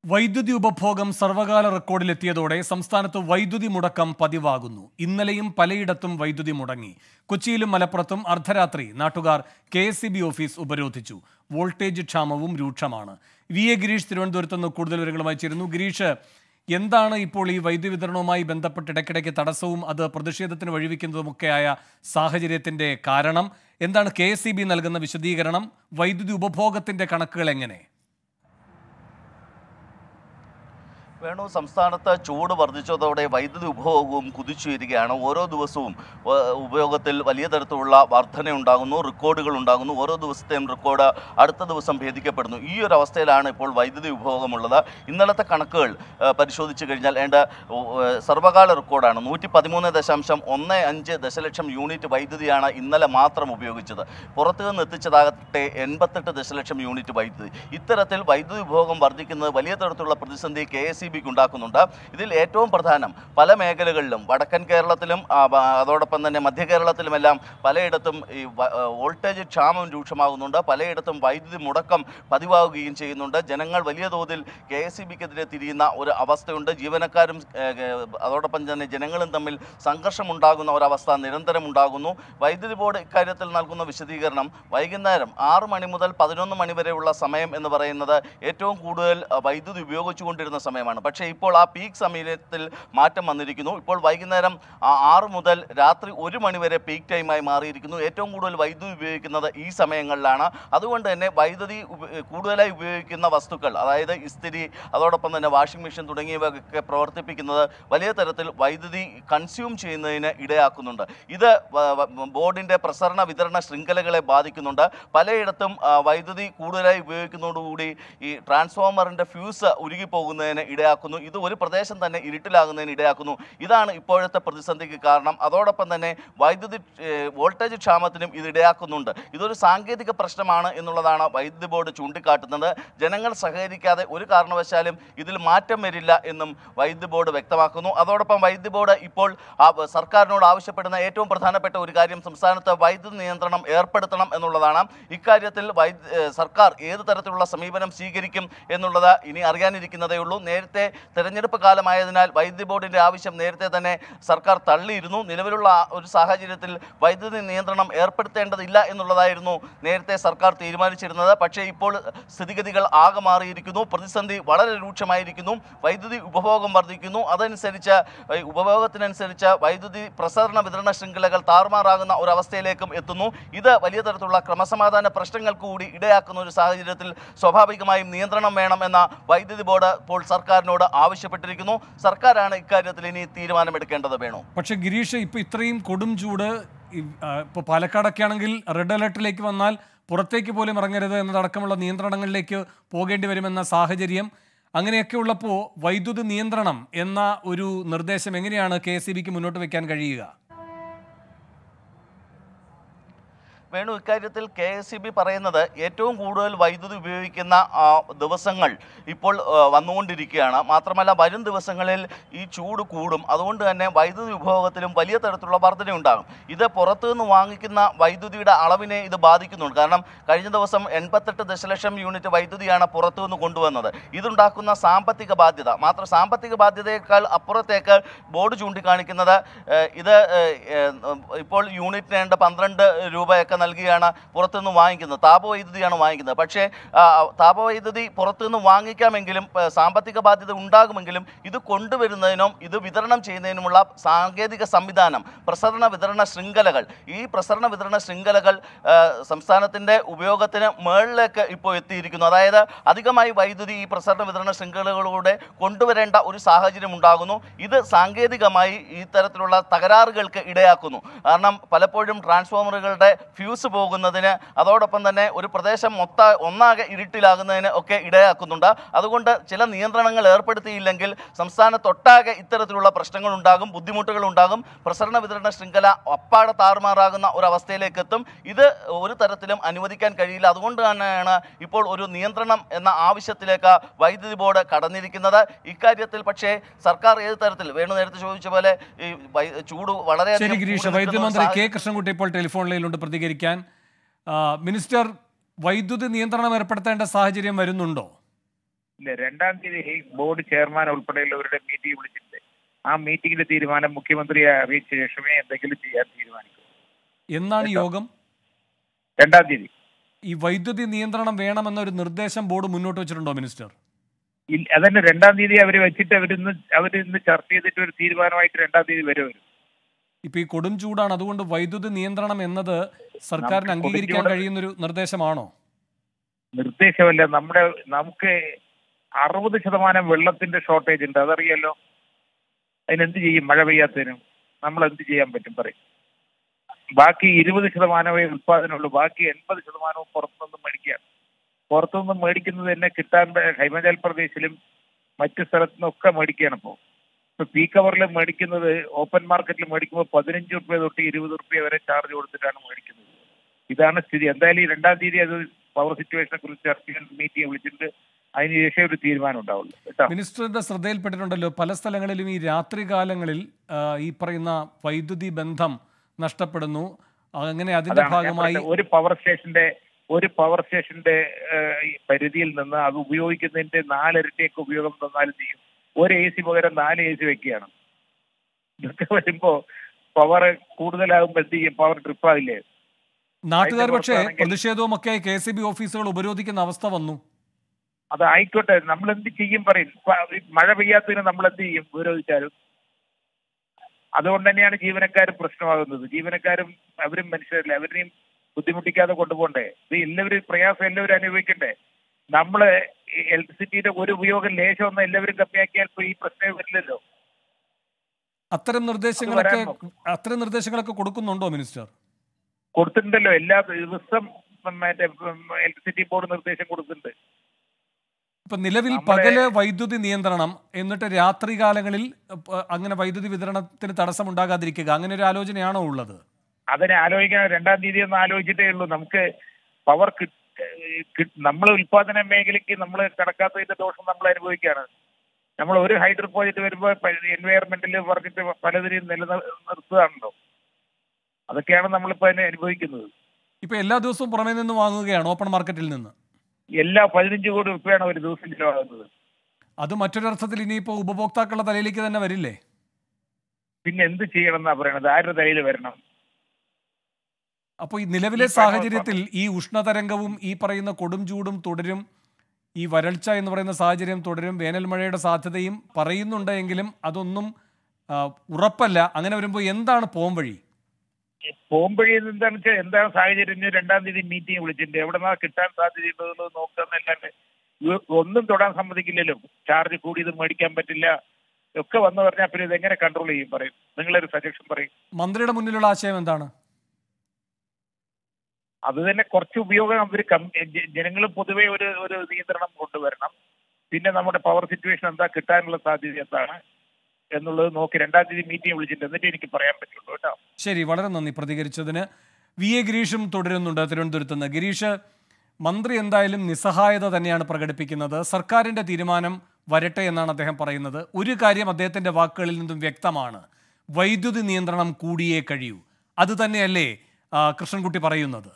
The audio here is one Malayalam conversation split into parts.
വൈദ്യുതി ഉപഭോഗം സർവകാല റെക്കോർഡിലെത്തിയതോടെ സംസ്ഥാനത്ത് വൈദ്യുതി മുടക്കം പതിവാകുന്നു ഇന്നലെയും പലയിടത്തും വൈദ്യുതി മുടങ്ങി കൊച്ചിയിലും മലപ്പുറത്തും അർദ്ധരാത്രി നാട്ടുകാർ കെ എസ് ഓഫീസ് ഉപരോധിച്ചു വോൾട്ടേജ് ക്ഷാമവും രൂക്ഷമാണ് വി എ ഗിരീഷ് തിരുവനന്തപുരത്ത് നിന്ന് കൂടുതൽ വിവരങ്ങളുമായി ചേരുന്നു ഗിരീഷ് എന്താണ് ഇപ്പോൾ ഈ വൈദ്യുതി വിതരണവുമായി ബന്ധപ്പെട്ട് ഇടയ്ക്കിടയ്ക്ക് തടസ്സവും അത് പ്രതിഷേധത്തിന് വഴിവെക്കുന്നതുമൊക്കെയായ സാഹചര്യത്തിന്റെ കാരണം എന്താണ് കെ നൽകുന്ന വിശദീകരണം വൈദ്യുതി ഉപഭോഗത്തിന്റെ കണക്കുകൾ എങ്ങനെ വേണു സംസ്ഥാനത്ത് ചൂട് വർദ്ധിച്ചതോടെ വൈദ്യുതി ഉപഭോഗവും കുതിച്ചുയരുകയാണ് ഓരോ ദിവസവും വ- ഉപയോഗത്തിൽ വലിയ തരത്തിലുള്ള വർധന ഉണ്ടാകുന്നു റെക്കോർഡുകൾ ഉണ്ടാകുന്നു ഓരോ ദിവസത്തെയും റെക്കോർഡ് അടുത്ത ദിവസം ഭേദിക്കപ്പെടുന്നു ഈ ഒരു അവസ്ഥയിലാണ് ഇപ്പോൾ വൈദ്യുതി ഉപഭോഗമുള്ളത് ഇന്നലത്തെ കണക്കുകൾ ഏഹ്, പരിശോധിച്ച് കഴിഞ്ഞാൽ ഏണ്ട ഏഹ്, സർവകാല റെക്കോർഡാണ് നൂറ്റി പതിമൂന്ന് ദശാംശം ഒന്ന് അഞ്ച് ദശലക്ഷം യൂണിറ്റ് വൈദ്യുതിയാണ് ഇന്നലെ മാത്രം ഉപയോഗിച്ചത് പുറത്തു നിന്ന് എത്തിച്ചതാകട്ടെ എൺപത്തെട്ട് ദശലക്ഷം യൂണിറ്റ് വൈദ്യുതി ഇത്തരത്തിൽ വൈദ്യുതി ഉപഭോഗം വർദ്ധിക്കുന്നത് വലിയ തരത്തിലുള്ള പ്രതിസന്ധി കെ എസ് ഇ ബിക്ക് ഉണ്ടാക്കുന്നുണ്ട് ഇതിൽ ഏറ്റവും പ്രധാനം പല മേഖലകളിലും വടക്കൻ കേരളത്തിലും ആ, ബ- അതോടൊപ്പം തന്നെ മധ്യ കേരളത്തിലുമെല്ലാം പലയിടത്തും ഈ വ- ആ, വോൾട്ടേജ് ക്ഷാമം രൂക്ഷമാകുന്നുണ്ട് പലയിടത്തും വൈദ്യുതി മുടക്കം പതിവാകുകയും ചെയ്യുന്നുണ്ട് ജനങ്ങൾ വലിയ തോതിൽ കെ എസ് ഇ ബിക്കെതിരെ തിരിയുന്ന ഒരു അവസ്ഥയുണ്ട് ജീവനക്കാരും ഏ, ഏ, അതോടൊപ്പം തന്നെ ജനങ്ങളും തമ്മിൽ സംഘർഷമുണ്ടാകുന്ന ഒരവസ്ഥ നിരന്തരം ഉണ്ടാകുന്നു വൈദ്യുതി ബോർഡ് ഇക്കാര്യത്തിൽ നൽകുന്ന വിശദീകരണം വൈകുന്നേരം ആറ് മണി മുതൽ പതിനൊന്ന് മണി വരെയുള്ള സമയം എന്ന് പറയുന്നത് ഏറ്റവും കൂടുതൽ അഹ്, വൈദ്യുതി ഉപയോഗിച്ചുകൊണ്ടിരുന്ന സമയമാണ് പക്ഷേ ഇപ്പോൾ ആ പീക്ക് സമയത്തിൽ മാറ്റം വന്നിരിക്കുന്നു ഇപ്പോൾ വൈകുന്നേരം ആ ആറ് മുതൽ രാത്രി ഒരു മണി വരെ പീക്ക് ടൈമായി മാറിയിരിക്കുന്നു ഏറ്റവും കൂടുതൽ വൈദ്യുതി ഉപയോഗിക്കുന്നത് ഈ സമയങ്ങളിലാണ് അതുകൊണ്ട് തന്നെ വൈദ്യുതി ഉപ- കൂടുതലായി ഉപയോഗിക്കുന്ന വസ്തുക്കൾ അതായത് ഇസ്തിരി അതോടൊപ്പം തന്നെ വാഷിംഗ് മെഷീൻ തുടങ്ങിയവയൊക്കെ പ്രവർത്തിപ്പിക്കുന്നത് വലിയ തരത്തിൽ വൈദ്യുതി കൺസ്യൂം ചെയ്യുന്നതിന് ഇടയാക്കുന്നുണ്ട് ഇത് വ- വ- ബോർഡിൻ്റെ പ്രസരണ വിതരണ ശൃംഖലകളെ ബാധിക്കുന്നുണ്ട് പലയിടത്തും ആ, വൈദ്യുതി കൂടുതലായി ഉപയോഗിക്കുന്നതോടുകൂടി ഈ ട്രാൻസ്ഫോമറിൻ്റെ ഫ്യൂസ് ഉരുകിപ്പോകുന്നതിന് ഇടയാക്കുന്നു ഇത് ഒരു പ്രദേശം തന്നെ ഇരുട്ടിലാകുന്നതിന് ഇടയാക്കുന്നു ഇതാണ് ഇപ്പോഴത്തെ പ്രതിസന്ധിക്ക് കാരണം അതോടൊപ്പം തന്നെ വൈദ്യുതി ഏഹ്, വോൾട്ടേജ് ക്ഷാമത്തിനും ഇത് ഇടയാക്കുന്നുണ്ട് ഇതൊരു സാങ്കേതിക പ്രശ്നമാണ് എന്നുള്ളതാണ് വൈദ്യുതി ബോർഡ് ചൂണ്ടിക്കാട്ടുന്നത് ജനങ്ങൾ സഹകരിക്കാതെ ഒരു കാരണവശാലും ഇതിൽ മാറ്റം വരില്ല എന്നും വൈദ്യുതി ബോർഡ് വ്യക്തമാക്കുന്നു അതോടൊപ്പം വൈദ്യുതി ബോർഡ് ഇപ്പോൾ ആ സർക്കാരിനോട് ആവശ്യപ്പെടുന്ന ഏറ്റവും പ്രധാനപ്പെട്ട ഒരു കാര്യം സംസ്ഥാനത്ത് വൈദ്യുതി നിയന്ത്രണം ഏർപ്പെടുത്തണം എന്നുള്ളതാണ് ഇക്കാര്യത്തിൽ വൈദ്യു ഏഹ് സർക്കാർ ഏത് തരത്തിലുള്ള സമീപനം സ്വീകരിക്കും എന്നുള്ളത് ഇനി അറിയാനിരിക്കുന്നതേ ഉള്ളൂ നേരത്തെ തെരഞ്ഞെടുപ്പ് കാലമായതിനാൽ വൈദ്യുതി ബോർഡിന്റെ ആവശ്യം നേരത്തെ തന്നെ സർക്കാർ തള്ളിയിരുന്നു നിലവിലുള്ള ആ ഒരു സാഹചര്യത്തിൽ വൈദ്യുതി നിയന്ത്രണം ഏർപ്പെടുത്തേണ്ടതില്ല എന്നുള്ളതായിരുന്നു നേരത്തെ സർക്കാർ തീരുമാനിച്ചിരുന്നത് പക്ഷേ ഇപ്പോൾ സ്ഥിതിഗതികൾ ആകെ മാറിയിരിക്കുന്നു പ്രതിസന്ധി വളരെ രൂക്ഷമായിരിക്കുന്നു വൈദ്യുതി ഉപഭോഗം വർദ്ധിക്കുന്നു അതനുസരിച്ച് ഈ ഉപഭോഗത്തിനനുസരിച്ച് വൈദ്യുതി പ്രസരണ വിതരണ ശൃംഖലകൾ താറുമാറാകുന്ന ഒരു അവസ്ഥയിലേക്കും എത്തുന്നു ഇത് വലിയ തരത്തിലുള്ള ക്രമസമാധാന പ്രശ്നങ്ങൾക്ക് കൂടി ഇടയാക്കുന്ന ഒരു സാഹചര്യത്തിൽ സ്വാഭാവികമായും നിയന്ത്രണം വേണം എന്ന വൈദ്യുതി ബോർഡ് ഇപ്പോൾ സർക്കാരിനോട് ആവശ്യപ്പെട്ടിരിക്കുന്നു സർക്കാരാണ് ഇക്കാര്യത്തിൽ ഇനി തീരുമാനമെടുക്കേണ്ടത് വേണു പക്ഷെ ഗിരീഷ് ഇപ്പൊ ഇത്രയും കൊടും ചൂട് ഈ- ആ, ഇപ്പൊ പാലക്കാടൊക്കെ ആണെങ്കിൽ റെഡ് അലർട്ടിലേക്ക് വന്നാൽ പുറത്തേക്ക് പോലും ഇറങ്ങരുത് എന്നതടക്കമുള്ള നിയന്ത്രണങ്ങളിലേക്ക് പോകേണ്ടി വരുമെന്ന സാഹചര്യം അങ്ങനെയൊക്കെ ഉള്ളപ്പോൾ വൈദ്യുതി നിയന്ത്രണം എന്ന ഒരു നിർദ്ദേശം എങ്ങനെയാണ് കെ എസ് മുന്നോട്ട് വെക്കാൻ കഴിയുക വേണു ഇക്കാര്യത്തിൽ കെ എസ് സി ബി പറയുന്നത് ഏറ്റവും കൂടുതൽ വൈദ്യുതി ഉപയോഗിക്കുന്ന ആ, ദിവസങ്ങൾ ഇപ്പോൾ ആ, വന്നുകൊണ്ടിരിക്കുകയാണ് മാത്രമല്ല വരും ദിവസങ്ങളിൽ ഈ ചൂട് കൂടും അതുകൊണ്ട് തന്നെ വൈദ്യുതി ഉപഭോഗത്തിലും വലിയ തരത്തിലുള്ള വർധനയുണ്ടാകും ഇത് പുറത്തു നിന്ന് വാങ്ങിക്കുന്ന വൈദ്യുതിയുടെ അളവിനെ ഇത് ബാധിക്കുന്നുണ്ട് കാരണം കഴിഞ്ഞ ദിവസം എൺപത്തെട്ട് ദശലക്ഷം യൂണിറ്റ് വൈദ്യുതിയാണ് പുറത്തു നിന്ന് കൊണ്ടുവന്നത് ഇതുണ്ടാക്കുന്ന സാമ്പത്തിക ബാധ്യത മാത്രം സാമ്പത്തിക ബാധ്യതയേക്കാൾ അപ്പുറത്തേക്ക് ബോർഡ് ചൂണ്ടിക്കാണിക്കുന്നത് ഏഹ്, ഇത് ഏഹ്, ഏഹ്, ഇപ്പോൾ യൂണിറ്റിന് വേണ്ട പന്ത്രണ്ട് രൂപയൊക്കെ നൽകിയാണ് പുറത്തുനിന്ന് വാങ്ങിക്കുന്നത് താപവൈദ്യുതിയാണ് വാങ്ങിക്കുന്നത് പക്ഷേ ആ, താപവൈദ്യുതി പുറത്തുനിന്ന് വാങ്ങിക്കാമെങ്കിലും ഏഹ്, സാമ്പത്തിക ബാധ്യത ഉണ്ടാകുമെങ്കിലും ഇത് കൊണ്ടുവരുന്നതിനും ഇത് വിതരണം ചെയ്യുന്നതിനുമുള്ള സാങ്കേതിക സംവിധാനം പ്രസരണ വിതരണ ശൃംഖലകൾ ഈ പ്രസരണ വിതരണ ശൃംഖലകൾ ഏഹ്, സംസ്ഥാനത്തിൻ്റെ ഉപയോഗത്തിന് മുകളിലേക്ക് ഇപ്പോൾ എത്തിയിരിക്കുന്നു അതായത് അധികമായി വൈദ്യുതി ഈ പ്രസരണ വിതരണ ശൃംഖലകളിലൂടെ കൊണ്ടുവരേണ്ട ഒരു സാഹചര്യം ഉണ്ടാകുന്നു ഇത് സാങ്കേതികമായി ഈ തരത്തിലുള്ള തകരാറുകൾക്ക് ഇടയാക്കുന്നു കാരണം പലപ്പോഴും ട്രാൻസ്ഫോമറുകളുടെ ഫ്യൂസ് പോകുന്നതിന് അതോടൊപ്പം തന്നെ ഒരു പ്രദേശം മൊത്ത ഒന്നാകെ ഇരുട്ടിലാകുന്നതിന് ഒക്കെ ഇടയാക്കുന്നുണ്ട് അതുകൊണ്ട് ചില നിയന്ത്രണങ്ങൾ ഏർപ്പെടുത്തിയില്ലെങ്കിൽ സംസ്ഥാനത്തൊട്ടാകെ ഇത്തരത്തിലുള്ള പ്രശ്നങ്ങൾ ഉണ്ടാകും ബുദ്ധിമുട്ടുകൾ ഉണ്ടാകും പ്രസരണ വിതരണ ശൃംഖല അപ്പാടെ താറുമാറാകുന്ന ഒരു അവസ്ഥയിലേക്ക് എത്തും ഇത് ഒരു തരത്തിലും അനുവദിക്കാൻ കഴിയില്ല അതുകൊണ്ട് തന്നെയാണ് ഇപ്പോൾ ഒരു നിയന്ത്രണം എന്ന ആവശ്യത്തിലേക്ക് വൈദ്യുതി ബോർഡ് കടന്നിരിക്കുന്നത് ഇക്കാര്യത്തിൽ പക്ഷേ സർക്കാർ ഏത് തരത്തിൽ വേണു നേരത്തെ ചോദിച്ച പോലെ ഈ വൈ- ചൂട് വളരെ ശരി ഗിരീഷ് വൈദ്യുതി മന്ത്രി കെ കൃഷ്ണൻകുട്ടി ഇപ്പോൾ ടെലിഫോൺ ലൈനിലുണ്ട് പ്രതികരിക്കാൻ ആ, മിനിസ്റ്റർ വൈദ്യുതി നിയന്ത്രണം ഏർപ്പെടുത്തേണ്ട സാഹചര്യം വരുന്നുണ്ടോ ഇല്ല രണ്ടാം തീയതി ബോർഡ് ചെയർമാൻ ഉൾപ്പെടെയുള്ളവരുടെ മീറ്റിംഗ് വിളിച്ചിട്ടുണ്ട് ആ മീറ്റിംഗിന്റെ തീരുമാനം മുഖ്യമന്ത്രിയെ അറിയിച്ച ശേഷമേ എന്തെങ്കിലും ചെയ്യാൻ തീരുമാനിക്കൂ എന്നാണ് യോഗം രണ്ടാം തീയതി ഈ വൈദ്യുതി നിയന്ത്രണം വേണമെന്നൊരു നിർദ്ദേശം ബോർഡ് മുന്നോട്ട് വെച്ചിട്ടുണ്ടോ മിനിസ്റ്റർ ഇല്ല, അതന്നെ രണ്ടാം തീയതി അവർ വെച്ചിട്ട് അവരിന്ന് അവരിന്ന് ചർച്ച ചെയ്തിട്ട് ഒരു തീരുമാനമായിട്ട് രണ്ടാം തീയതി വരെ വരും ഇപ്പൊ ഈ കൊടും ചൂടാണ് അതുകൊണ്ട് വൈദ്യുതി നിയന്ത്രണം എന്നത് സർക്കാരിന് നമുക്ക് അംഗീകരിക്കാൻ കൊടും ചൂട് കഴിയുന്നൊരു നിർദ്ദേശമാണോ നിർദ്ദേശമല്ല നമ്മുടെ നമുക്ക് അറുപത് ശതമാനം വെള്ളത്തിന്റെ ഷോർട്ടേജ് ഉണ്ട് അതറിയാലോ അതിനെന്ത് ചെയ്യും മഴ പെയ്യാത്തതിനും നമ്മൾ എന്ത് ചെയ്യാൻ പറ്റും പറയും ബാക്കി ഇരുപത് ശതമാനമേ ഉത്പാദനമുള്ളൂ ബാക്കി എൺപത് ശതമാനവും പുറത്തുനിന്ന് മേടിക്കുകയാണ് പുറത്തുനിന്ന് മേടിക്കുന്നത് തന്നെ കിട്ടാൻ പ- ഹിമാചൽ പ്രദേശിലും മറ്റു സ്ഥലത്തുനിന്നൊക്കെ മേടിക്കുകയാണ് ഇപ്പോൾ ഇപ്പൊ പീക്ക് അവറിൽ മേടിക്കുന്നത് ഓപ്പൺ മാർക്കറ്റിൽ മേടിക്കുമ്പോൾ പതിനഞ്ച് റുപ്യ തൊട്ട് ഇരുപത് റുപ്യ വരെ ചാർജ് കൊടുത്തിട്ടാണ് മേടിക്കുന്നത് ഇതാണ് സ്ഥിതി എന്തായാലും ഈ രണ്ടാം തീയതി അത് പവർ സിറ്റുവേഷനെ കുറിച്ച് ചർച്ച ചെയ്യാൻ മീറ്റിംഗ് വിളിച്ചിട്ട് അതിനുശേഷം ഒരു തീരുമാനം ഉണ്ടാവുള്ളൂ കേട്ടോ മിനിസ്റ്ററുടെ ശ്രദ്ധയിൽപ്പെട്ടിട്ടുണ്ടല്ലോ പല സ്ഥലങ്ങളിലും ഈ രാത്രി കാലങ്ങളിൽ ആ, ഈ പറയുന്ന വൈദ്യുതി ബന്ധം നഷ്ടപ്പെടുന്നു അങ്ങനെ അതിന്റെ അതാണ് ഞാൻ ഭാഗമായി പറഞ്ഞത്. ഒരു പവർ സ്റ്റേഷന്റെ ഒരു പവർ സ്റ്റേഷന്റെ ഏഹ്, ഈ പരിധിയിൽ നിന്ന് അത് ഉപയോഗിക്കുന്നതിന്റെ നാലിരട്ടിയൊക്കെ ഉപയോഗം തന്നാലും ചെയ്യും ഒരു എ സി പകരം നാല് എ സി വെക്കുകയാണ് ഇതൊക്കെ വരുമ്പോ പവർ കൂടുതലാകുമ്പോൾ എന്ത് ചെയ്യും പവർ ട്രിപ്പ് ആവില്ലേ നാട്ടുകാർ അതിന്റെ പക്ഷേ പുറത്താണെങ്കിൽ- പ്രതിഷേധവും ഒക്കെ കെ സി ബി ഓഫീസുകൾ ഉപരോധിക്കുന്ന അവസ്ഥ വന്നു അത് ആയിക്കോട്ടെ നമ്മൾ എന്ത് ചെയ്യും പറയും പ- ഈ മഴ പെയ്യാത്തതിന് നമ്മൾ എന്ത് ചെയ്യും വിരോധിച്ചാലും അതുകൊണ്ട് തന്നെയാണ് ജീവനക്കാരും പ്രശ്നമാകുന്നത് ജീവനക്കാരും അവരും മനുഷ്യരല്ലേ അവരെയും ബുദ്ധിമുട്ടിക്കാതെ കൊണ്ടുപോകണ്ടേ ഇത് എല്ലാവരും പ്രയാസം എല്ലാവരും അനുഭവിക്കണ്ടേ നമ്മള് ഇലക്ട്രിസിറ്റിയുടെ ഒരു ഉപയോഗം ലേശം ഒന്നും എല്ലാവരും കമ്മിയാക്കിയാൽ ഇപ്പൊ ഈ പ്രശ്നം വരില്ലല്ലോ അത്തരം നിർദ്ദേശങ്ങളൊക്കെ വരാൻ അത്തരം നിർദ്ദേശങ്ങളൊക്കെ കൊടുക്കുന്നുണ്ടോ മിനിസ്റ്റർ കൊടുത്തിട്ടുണ്ടല്ലോ എല്ലാ ദിവസം മറ്റേ ഇലക്ട്രിസിറ്റി ബോർഡ് നിർദ്ദേശം കൊടുത്തിട്ടുണ്ട് ഇപ്പൊ നിലവിൽ നമ്മുടെ- പകല് വൈദ്യുതി നിയന്ത്രണം എന്നിട്ട് രാത്രി കാലങ്ങളിൽ അഹ്, അങ്ങനെ വൈദ്യുതി വിതരണത്തിന് തടസ്സമുണ്ടാകാതിരിക്കുക അങ്ങനെ ഒരു ആലോചനയാണോ ഉള്ളത് അതിനെ ആലോചിക്കാൻ രണ്ടാം തീയതി ഒന്ന് ആലോചിച്ചിട്ടേ ഉള്ളൂ നമുക്ക് പവർ നമ്മൾ ഉൽപാദന മേഖലയ്ക്ക് നമ്മൾ കടക്കാത്തതിന്റെ ദോഷം നമ്മൾ അനുഭവിക്കുകയാണ് നമ്മൾ ഒരു ഹൈഡ്രോ പ്രോജക്റ്റ് വരുമ്പോൾ എൻവയറമെന്റിൽ പറഞ്ഞിട്ട് പലതിനെയും നിലനിർത്തുകയാണല്ലോ അതൊക്കെയാണ് നമ്മളിപ്പോ അതിനെ അനുഭവിക്കുന്നത് ഇപ്പൊ എല്ലാ ദിവസവും പുറമേ നിന്ന് വാങ്ങുകയാണ് ഓപ്പൺ മാർക്കറ്റിൽ നിന്ന് എല്ലാ പതിനഞ്ച് കോടി രൂപയാണ് ഒരു ദിവസം ചിലവാകുന്നത് അത് മറ്റൊരർത്ഥത്തിൽ ഇനിയിപ്പോ ഉപഭോക്താക്കളുടെ തലയിലേക്ക് തന്നെ വരില്ലേ പിന്നെ എന്ത് ചെയ്യണം എന്നാ പറയണത് ആരുടെ തലയിൽ വരണം അപ്പോൾ ഈ നിലവിലെ ഈ പറഞ്ഞ- സാഹചര്യത്തിൽ ഈ ഉഷ്ണതരംഗവും ഈ പറയുന്ന കൊടും ചൂടും തുടരും ഈ വരൾച്ച എന്ന് പറയുന്ന സാഹചര്യം തുടരും വേനൽ മഴയുടെ സാധ്യതയും പറയുന്നുണ്ട് എങ്കിലും അതൊന്നും ആ, ഉറപ്പല്ല അങ്ങനെ വരുമ്പോൾ എന്താണ് പോംവഴി പോകുമ്പോഴേ എന്താണെന്ന് വെച്ചാൽ എന്താണ് സാഹചര്യം ഇനി രണ്ടാം തീയതി മീറ്റിംഗ് വിളിച്ചിട്ടുണ്ട് എവിടെ നിന്നാ കിട്ടാൻ സാധ്യതയുള്ളത് നോക്കാന്നല്ലാണ്ട് ഇത് ഒന്നും തൊടാൻ സമ്മതിക്കില്ലല്ലോ ചാർജ് കൂടിയത് മേടിക്കാൻ പറ്റില്ല ഒക്കെ വന്നു പറഞ്ഞാൽ പിന്നെ ഇത് എങ്ങനെ കൺട്രോൾ ചെയ്യും പറയും നിങ്ങളൊരു സജഷൻ പറയും മന്ത്രിയുടെ മുന്നിലുള്ള ആശയം എന്താണ് അത് തന്നെ കുറച്ച് ഉപയോഗം അവർ ജനങ്ങൾ പൊതുവെ ഒരു ഒരു നിയന്ത്രണം കൊണ്ടുവരണം പിന്നെ നമ്മുടെ പവർ സിറ്റുവേഷൻ എന്താ കിട്ടാനുള്ള സാധ്യത എന്താണ് എന്നുള്ളത് നോക്കി രണ്ടാം തീയതി മീറ്റിംഗ് വിളിച്ചിട്ട് എന്നിട്ട് എനിക്ക് പറയാൻ പറ്റുള്ളൂ കേട്ടോ ശരി വളരെ നന്ദി പ്രതികരിച്ചതിന് വി എ ഗിരീഷും തുടരുന്നുണ്ട് തിരുവനന്തപുരത്ത് നിന്ന് ഗിരീഷ് മന്ത്രി എന്തായാലും നിസ്സഹായത തന്നെയാണ് പ്രകടിപ്പിക്കുന്നത് സർക്കാരിന്റെ തീരുമാനം വരട്ടെ എന്നാണ് അദ്ദേഹം പറയുന്നത് ഒരു കാര്യം അദ്ദേഹത്തിന്റെ വാക്കുകളിൽ നിന്നും വ്യക്തമാണ് വൈദ്യുതി നിയന്ത്രണം കൂടിയേ കഴിയൂ അത് തന്നെയല്ലേ ആ, കൃഷ്ണൻകുട്ടി പറയുന്നത്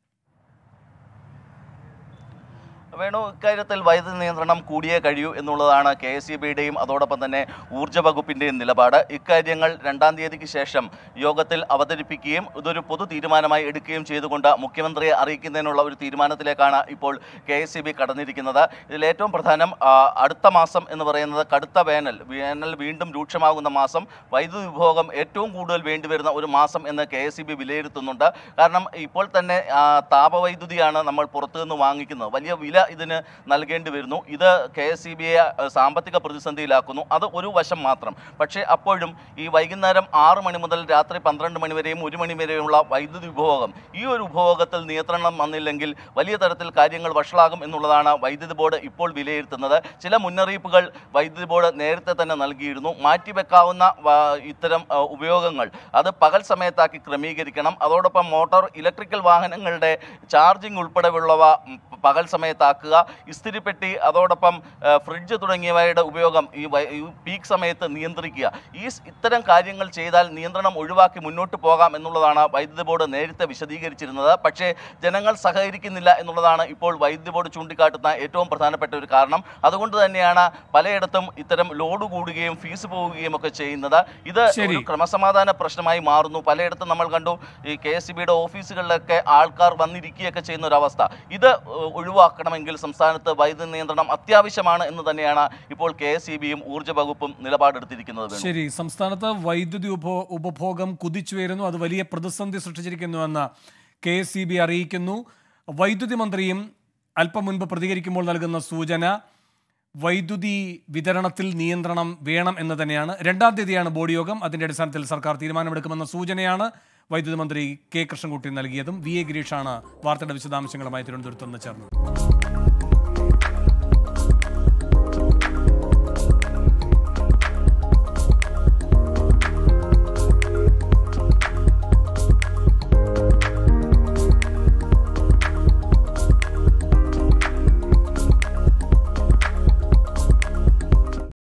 വേണു ഇക്കാര്യത്തിൽ വൈദ്യുതി നിയന്ത്രണം കൂടിയേ കഴിയൂ എന്നുള്ളതാണ് കെ എസ് ഇ ബിയുടെയും അതോടൊപ്പം തന്നെ ഊർജ്ജ വകുപ്പിന്റെയും നിലപാട് ഇക്കാര്യങ്ങൾ രണ്ടാം തീയതിക്ക് ശേഷം യോഗത്തിൽ അവതരിപ്പിക്കുകയും ഇതൊരു പൊതു തീരുമാനമായി എടുക്കുകയും ചെയ്തുകൊണ്ട് മുഖ്യമന്ത്രിയെ അറിയിക്കുന്നതിനുള്ള ഒരു തീരുമാനത്തിലേക്കാണ് ഇപ്പോൾ കെ എസ് ഇ ബി കടന്നിരിക്കുന്നത് ഇതിൽ ഏറ്റവും പ്രധാനം ആ, അടുത്ത മാസം എന്ന് പറയുന്നത് കടുത്ത വേനൽ വേനൽ വീണ്ടും രൂക്ഷമാകുന്ന മാസം വൈദ്യുതി വിഭോഗം ഏറ്റവും കൂടുതൽ വേണ്ടിവരുന്ന ഒരു മാസം എന്ന് കെ എസ് ഇ ബി വിലയിരുത്തുന്നുണ്ട് കാരണം ഇപ്പോൾ തന്നെ ആ, താപവൈദ്യുതിയാണ് നമ്മൾ പുറത്തുനിന്ന് വാങ്ങിക്കുന്നത് വലിയ വില ഇതിന് നൽകേണ്ടി വരുന്നു ഇത് കെ എസ് ഇ ബിയെ സാമ്പത്തിക പ്രതിസന്ധിയിലാക്കുന്നു അത് ഒരു വശം മാത്രം പക്ഷേ അപ്പോഴും ഈ വൈകുന്നേരം ആറ് മണി മുതൽ രാത്രി പന്ത്രണ്ട് മണി വരെയും ഒരു മണി വരെയുമുള്ള വൈദ്യുതി ഉപഭോഗം ഈ ഒരു ഉപഭോഗത്തിൽ നിയന്ത്രണം വന്നില്ലെങ്കിൽ വലിയ തരത്തിൽ കാര്യങ്ങൾ വഷളാകും എന്നുള്ളതാണ് വൈദ്യുതി ബോർഡ് ഇപ്പോൾ വിലയിരുത്തുന്നത് ചില മുന്നറിയിപ്പുകൾ വൈദ്യുതി ബോർഡ് നേരത്തെ തന്നെ നൽകിയിരുന്നു മാറ്റിവെക്കാവുന്ന വ- ഇത്തരം ആ, ഉപയോഗങ്ങൾ അത് പകൽ സമയത്താക്കി ക്രമീകരിക്കണം അതോടൊപ്പം മോട്ടോർ ഇലക്ട്രിക്കൽ വാഹനങ്ങളുടെ ചാർജിംഗ് ഉൾപ്പെടെയുള്ളവ ഉം, പകൽ സമയത്താക്കുക ഒഴിവാക്കുക ഇസ്തിരിപ്പെട്ടി അതോടൊപ്പം ആ, ഫ്രിഡ്ജ് തുടങ്ങിയവയുടെ ഉപയോഗം ഈ വൈ- ഈ പീക്ക് സമയത്ത് നിയന്ത്രിക്കുക ഈ സ് ഇത്തരം കാര്യങ്ങൾ ചെയ്താൽ നിയന്ത്രണം ഒഴിവാക്കി മുന്നോട്ട് പോകാം എന്നുള്ളതാണ് വൈദ്യുതി ബോർഡ് നേരത്തെ വിശദീകരിച്ചിരുന്നത് പക്ഷേ ജനങ്ങൾ സഹകരിക്കുന്നില്ല എന്നുള്ളതാണ് ഇപ്പോൾ വൈദ്യുതി ബോർഡ് ചൂണ്ടിക്കാട്ടുന്ന ഏറ്റവും പ്രധാനപ്പെട്ട ഒരു കാരണം അതുകൊണ്ട് തന്നെയാണ് പലയിടത്തും ഇത്തരം ലോഡ് കൂടുകയും ഫീസ് പോവുകയും ഒക്കെ ചെയ്യുന്നത് ഇത് ശരി. ഒരു ക്രമസമാധാന പ്രശ്നമായി മാറുന്നു പലയിടത്തും നമ്മൾ കണ്ടു ഈ കെ എസ് ബിയുടെ ഓഫീസുകളിലൊക്കെ ആൾക്കാർ വന്നിരിക്കുകയൊക്കെ ചെയ്യുന്ന ഒരു അവസ്ഥ ഇത് ഏഹ്, ഒഴിവാക്കണമെങ്കിൽ സംസ്ഥാനത്ത് വൈദ്യുതി നിയന്ത്രണം അത്യാവശ്യമാണ് എന്ന് തന്നെയാണ് ഇപ്പോൾ കെ എസ് ഇ ബിയും ഊർജ്ജ വകുപ്പും നിലപാടെടുത്തിരിക്കുന്നത് വേണു. ശരി സംസ്ഥാനത്ത് വൈദ്യുതി ഉപഭോ ഉപഭോഗം കുതിച്ചുയരുന്നു അത് വലിയ പ്രതിസന്ധി സൃഷ്ടിച്ചിരിക്കുന്നുവെന്ന് കെ എസ് ഇ ബി അറിയിക്കുന്നു വൈദ്യുതി മന്ത്രിയും അല്പം മുൻപ് പ്രതികരിക്കുമ്പോൾ നൽകുന്ന സൂചന വൈദ്യുതി വിതരണത്തിൽ നിയന്ത്രണം വേണം എന്ന് തന്നെയാണ് രണ്ടാം തീയതിയാണ് ബോർഡ് യോഗം അതിന്റെ അടിസ്ഥാനത്തിൽ സർക്കാർ തീരുമാനമെടുക്കുമെന്ന സൂചനയാണ് വൈദ്യുതി മന്ത്രി കെ കൃഷ്ണൻകുട്ടി നൽകിയതും വി എ ഗിരീഷാണ് വാർത്തയുടെ വിശദാംശങ്ങളുമായി തിരുവനന്തപുരത്ത് നിന്ന് ചേർന്നത്